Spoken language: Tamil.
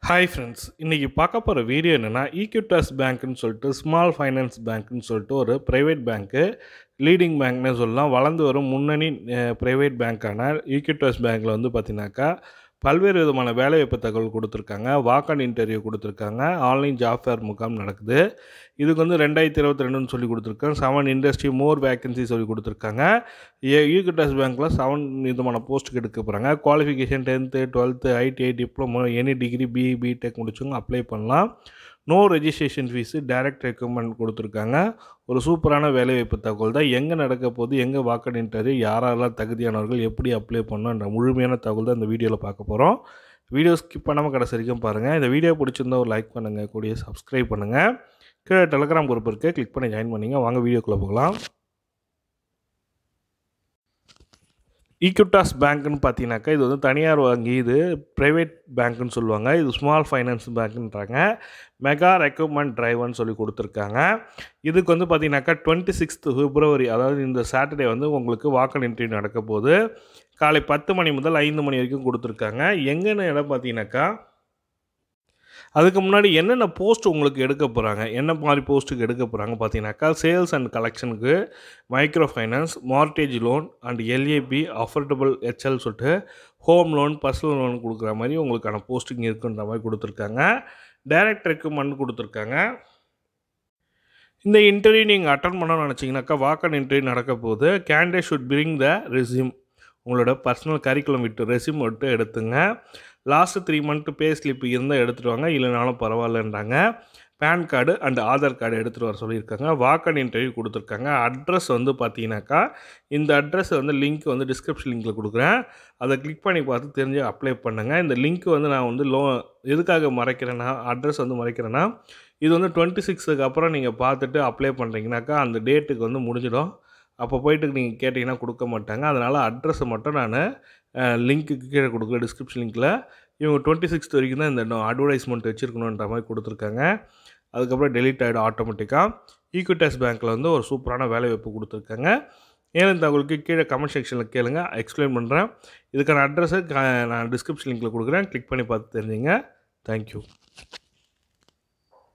ஹாய் ஃப்ரெண்ட்ஸ் இன்றைக்கி பார்க்க போகிற வீடியோ என்னென்னா ஈக்விட்டாஸ் பேங்க்குன்னு சொல்லிட்டு ஸ்மால் ஃபைனான்ஸ் பேங்க்குன்னு சொல்லிட்டு ஒரு ப்ரைவேட் பேங்க்கு லீடிங் பேங்க்னு சொல்லலாம் வளர்ந்து வரும் முன்னணி ப்ரைவேட் பேங்க்கான ஈக்விட்டாஸ் பேங்க்கில் வந்து பார்த்தீங்கன்னாக்கா பல்வேறு விதமான வேலைவாய்ப்பு தகவல் கொடுத்துருக்காங்க வாக்கன் இன்டர்வியூ கொடுத்துருக்காங்க ஆன்லைன் ஜாப் ஃபேர் முகாம் நடக்குது இதுக்கு வந்து ரெண்டாயிரத்தி இருபத்தி ரெண்டுன்னு சொல்லி கொடுத்துருக்காங்க செவன் இண்டஸ்ட்ரி மோர் வேக்கன்சி சொல்லி கொடுத்துருக்காங்க ஏ ஈக்விட்டாஸ் பேங்க்கில் செவன் விதமான போஸ்ட்டுக்கு எடுக்க போகிறாங்க qualification tenth twelfth ITI diploma any degree BE BTech முடிச்சவங்க அப்ளை பண்ணலாம் no registration fees direct recommend கொடுத்துருக்காங்க ஒரு சூப்பரான வேலைவாய்ப்பு தகவல் தான் எங்கே நடக்க போகுது எங்கே வாக்கன் இன்டர்வியூ யாரெல்லாம் தகுதியானவர்கள் எப்படி அப்ளை பண்ணணுன்ற முழுமையான தகவல் தான் இந்த வீடியோவில் பார்க்க போகிறோம் வீடியோ ஸ்கிப் பண்ணாமல் கடைசி வரைக்கும் பாருங்கள் இந்த வீடியோ பிடிச்சிருந்தா ஒரு லைக் பண்ணுங்கள் கூடிய சப்ஸ்கிரைப் பண்ணுங்கள் கீழே டெலகிராம் குரூப் இருக்குது கிளிக் பண்ணி ஜாயின் பண்ணிங்க வாங்க வீடியோக்குள்ளே போகலாம் ஈக்விட்டாஸ் பேங்க்குன்னு பார்த்தீங்கன்னாக்கா இது வந்து தனியார் வங்கி இது ப்ரைவேட் பேங்க்குன்னு சொல்லுவாங்க இது ஸ்மால் ஃபைனான்ஸ் பேங்க்குன்றாங்க மெகா ரெக்ரூட்மெண்ட் ட்ரைவ்னு சொல்லி கொடுத்துருக்காங்க இதுக்கு வந்து பார்த்தீங்கன்னாக்கா டுவெண்ட்டி சிக்ஸ்த்து பிப்ரவரி அதாவது இந்த சாட்டர்டே வந்து உங்களுக்கு வாக்கன் இன்டர்வியூ நடக்க போகுது காலை பத்து மணி முதல் ஐந்து மணி வரைக்கும் கொடுத்துருக்காங்க எங்கன்னு இடம் பார்த்தீங்கன்னாக்கா அதுக்கு முன்னாடி என்னென்ன போஸ்ட் உங்களுக்கு எடுக்க போகிறாங்க என்ன மாதிரி போஸ்ட்டுக்கு எடுக்க போகிறாங்க பார்த்தீங்கன்னாக்கா சேல்ஸ் அண்ட் கலெக்ஷனுக்கு micro finance mortgage loan and LAP affordable HL சொல்லிட்டு ஹோம் லோன் பர்சனல் லோன் கொடுக்குற மாதிரி உங்களுக்கான போஸ்டிங் இருக்குன்ற மாதிரி கொடுத்துருக்காங்க டைரக்ட் ரெக்கமெண்ட் கொடுத்துருக்காங்க இந்த இன்டர்வியூ நீங்கள் அட்டன் பண்ணணும்னு நினச்சிங்கனாக்கா வாக்கன் இன்டர்வியூ நடக்க போகுது candidate should bring the resume உங்களோட பர்சனல் கரிக்குலம் விட்டு ரெசியூம் விட்டு எடுத்துங்க last three month pay slip இருந்தால் எடுத்துகிட்டு வாங்க இல்லைனாலும் பரவாயில்லன்றாங்க PAN card and Aadhaar card எடுத்துகிட்டு வர சொல்லியிருக்காங்க வாக்கன் இன்டர்வியூ கொடுத்துருக்காங்க அட்ரஸ் வந்து பார்த்தீங்கன்னாக்கா இந்த அட்ரஸ் வந்து லிங்க் வந்து டிஸ்கிரிப்ஷன் லிங்க்கில் கொடுக்குறேன் அதை கிளிக் பண்ணி பார்த்து தெரிஞ்சு அப்ளை பண்ணுங்கள் இந்த லிங்க் வந்து நான் வந்து லோ எதுக்காக மறைக்கிறேன்னா அட்ரஸ் வந்து மறைக்கிறேன்னா இது வந்து டுவெண்ட்டி சிக்ஸுக்கு அப்புறம் நீங்கள் பார்த்துட்டு அப்ளை பண்ணுறீங்கனாக்கா அந்த டேட்டுக்கு வந்து முடிஞ்சிடும் அப்போ போயிட்டு நீங்கள் கேட்டிங்கன்னா கொடுக்க மாட்டாங்க அதனால் அட்ரஸை மட்டும் நான் லிங்க்குக்கு கீழே கொடுக்குற டிஸ்கிரிப்ஷன் லிங்க்கில் இவங்க டுவெண்ட்டி சிக்ஸ்த் வரைக்கும் தான் இந்த அட்வர்டைஸ்மெண்ட் வச்சுருக்கணுன்ற மாதிரி கொடுத்துருக்காங்க அதுக்கப்புறம் டெலிட் ஆகிடும் ஆட்டோமேட்டிக்காக ஈக்விட்டாஸ் பேங்க்கில் வந்து ஒரு சூப்பரான வேலை வாய்ப்பு கொடுத்துருக்காங்க ஏன் தகவலுக்கு கீழே கமெண்ட் செக்ஷனில் கேளுங்க எக்ஸ்பிளைன் பண்ணுறேன் இதுக்கான அட்ரஸை நான் டிஸ்கிரிப்ஷன் லிங்க்கில் கொடுக்குறேன் கிளிக் பண்ணி பார்த்து தெரிஞ்சுங்க தேங்க்யூ